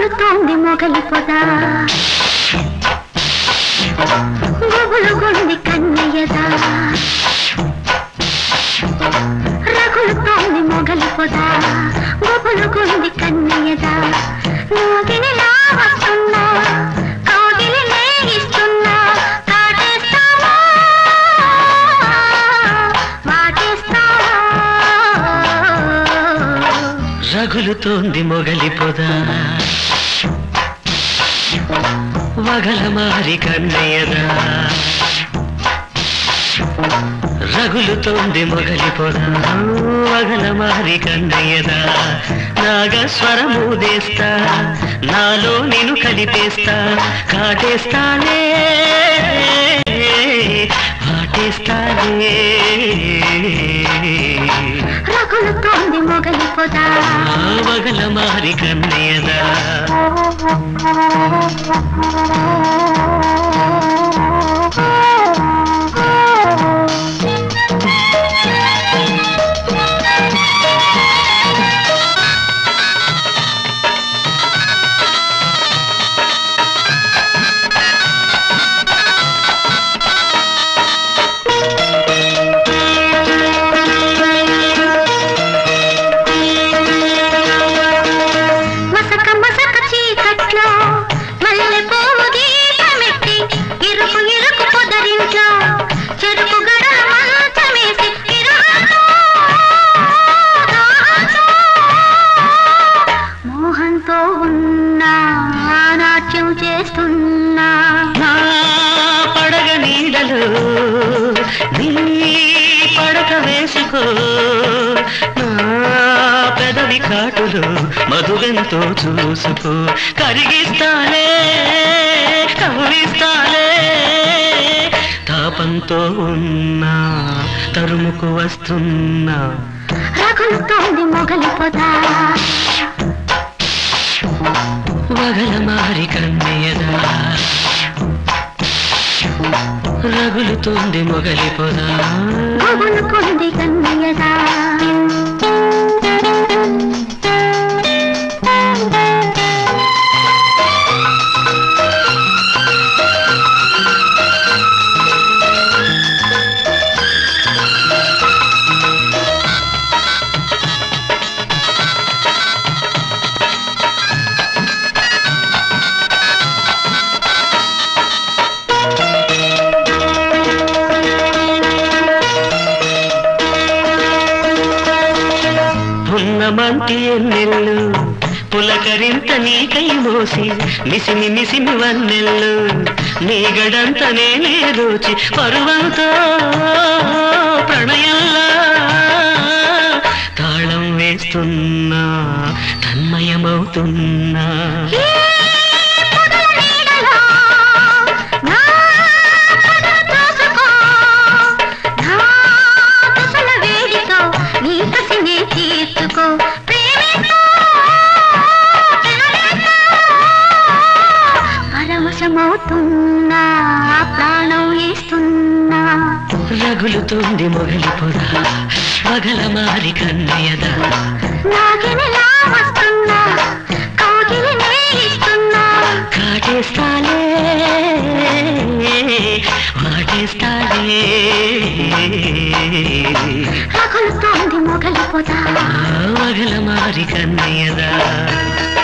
రగులుతోంది మొగలి పొద గుబులు గుంది కన్నయ్యదా రగులుతోంది మొగలి పొద గుబులు గుంది కన్నయ్యదా నోగినిలా వస్తున్నా కౌగిలి నేగిస్తున్నా కాటేస్తావా వాటేస్తావా రగులుతోంది మొగలి పొద వగల మారి కన్నయ్యదా రగులుతోంది మొగలి పొద వగల మారి కన్నయ్యదా నాగస్వరమూదేస్తా నాలో నేను కలిపేస్తా కాటేస్తానే వాటేస్తానే రగులుతోంది మొగలి పొద వగల మారి కన్నయ్యదా మసక మసక చీకట్లో మల్లె పువ్వు దీపమెట్టి ఇరుకు ఇరుకు పొదరింట్లో చెరుకు గడల మంచమేసి ఇరుకు మోహంతో ఉన్నా నాట్యం చేస్తున్నా నా పడగ నీడలు నీ పడక వేసుకో నా పెదవి కాటులు మధువెంతో చూసుకో కరిగిస్తాలే కవిస్తాలే తాపంతో ఉన్నా తరుముకు వస్తున్నా రగులుతోంది మొగలి పొద వగల మారి కన్నయ్యదా రగులుతోంది మొగలి పొదా గుబులుకుంది కన్నయ్యదా పున్నమంటి ఎన్నెల్లు పులకరింత నీకై మోసి మిసిమి మిసిమి వన్నెల్లు నీ గడంత నేనే దోచి పరువంతో ప్రణయంలా తాళం వేస్తున్నా తన్మయమవుతున్నా ఈ పొదల నీడలో నా పొదలు తోసుకో. నా కుశల వేడితో నీ కసిని తీర్చుకో. ప్రేమితో, ప్రేమితో పరవశమవుతున్నా ప్రాణం ఇస్తున్నా రగులుతోంది మొగలి పొద వగల మారి కన్నయ్యదా నాగినిలా వస్తున్నా కౌగిలి నేయిస్తున్నా కాటేస్తాలే వాటేస్తాలే రగులుతోంది మొగలి పొద వగల మారి కన్నయ్యదా